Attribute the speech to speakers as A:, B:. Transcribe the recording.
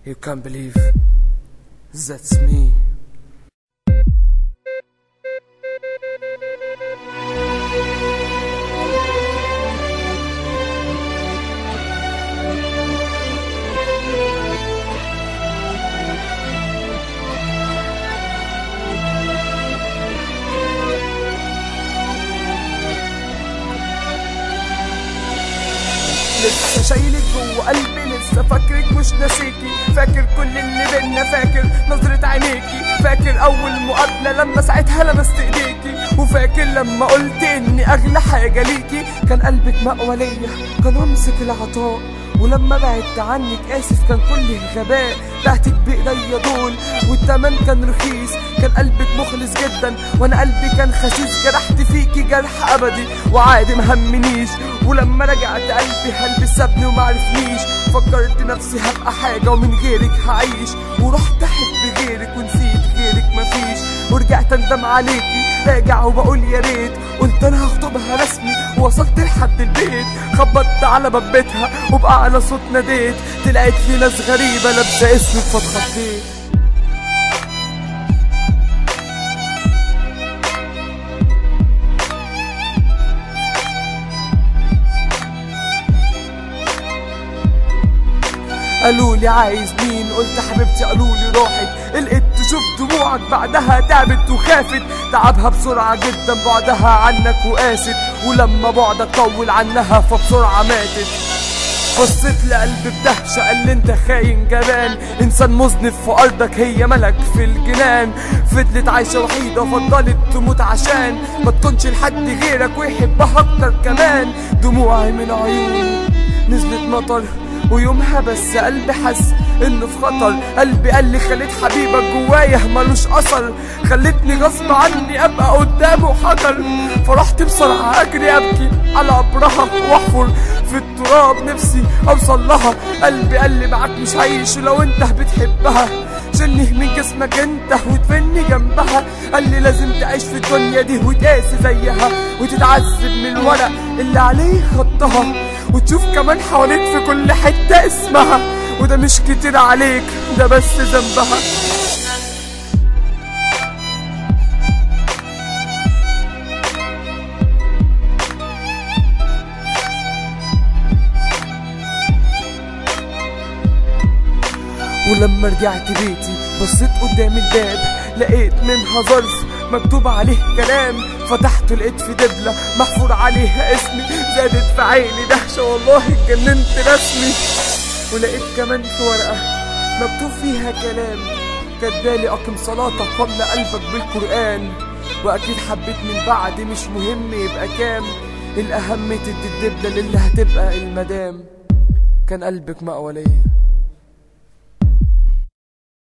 A: You can't believe that's me. لسه شايلك جوه قلبي لسه فاكرك مش ناسيكي فاكر كل اللي بينا فاكر نظرة عينيكي فاكر أول مقابلة لما ساعتها لمست إيديكي وفاكر لما قلت إني أغلى حاجة ليكي كان قلبك مقوى ليا كان رمزك العطاء ولما بعدت عنك آسف كان كل غباء بعتك بإيديا دول والتمن كان رخيص كان قلبك مخلص جدا وانا قلبي كان خسيس جرحت فيكي جرح ابدي وعادي مهمنيش ولما رجعت قلبي قلبي سابني ومعرفنيش فكرت نفسي هبقى حاجة ومن غيرك هعيش ورحت احب غيرك ونسيت غيرك مفيش ورجعت اندم عليكي راجع وبقول يا ريت قلت انا هخطبها رسمي ووصلت لحد البيت خبطت على باب بيتها وبأعلى صوت ناديت طلعت في ناس غريبة لابسة اسمي فاتخضيت قالوا لي عايز مين قلت حبيبتي قالوا لي راحت لقيت تشوف دموعك بعدها تعبت وخافت تعبها بسرعة جدا بعدها عنك وقاست ولما بعدك طول عنها فبسرعة ماتت بصيت لقلبي بدهشة قال لي انت خاين جبان انسان مذنب في ارضك هي ملك في الجنان فضلت عايشة وحيدة فضلت تموت عشان ما تكونش لحد غيرك ويحبها اكتر كمان دموعي من عيوني نزلت مطر ويومها بس قلبي حس انه في خطر قلبي قال لي خليت حبيبك جوايا ملوش اثر خلتني غصب عني ابقى قدامه حجر فرحت بسرعه اجري ابكي على قبرها واحفر في التراب نفسي اوصل لها قلبي قال لي معاك مش هعيش لو انت بتحبها شيلني من جسمك انت وتفني جنبها قال لي لازم تعيش في الدنيا دي وتقاسي زيها وتتعذب من الورق اللي عليه خطها وتشوف كمان حواليك في كل حتة اسمها وده مش كتير عليك ده بس ذنبها ولما رجعت بيتي بصيت قدام الباب لقيت منها ظرف مكتوب عليه كلام فتحته لقيت في دبلة محفور عليها اسمي زادت في عيني دهشة والله اتجننت رسمي ولقيت كمان في ورقة مكتوب فيها كلام كدالي أقم صلاتك واملى قلبك بالقرآن وأكيد حبيت من بعد مش مهم يبقى كام الأهم تدي الدبلة للي هتبقى المدام كان قلبك مقوى ليا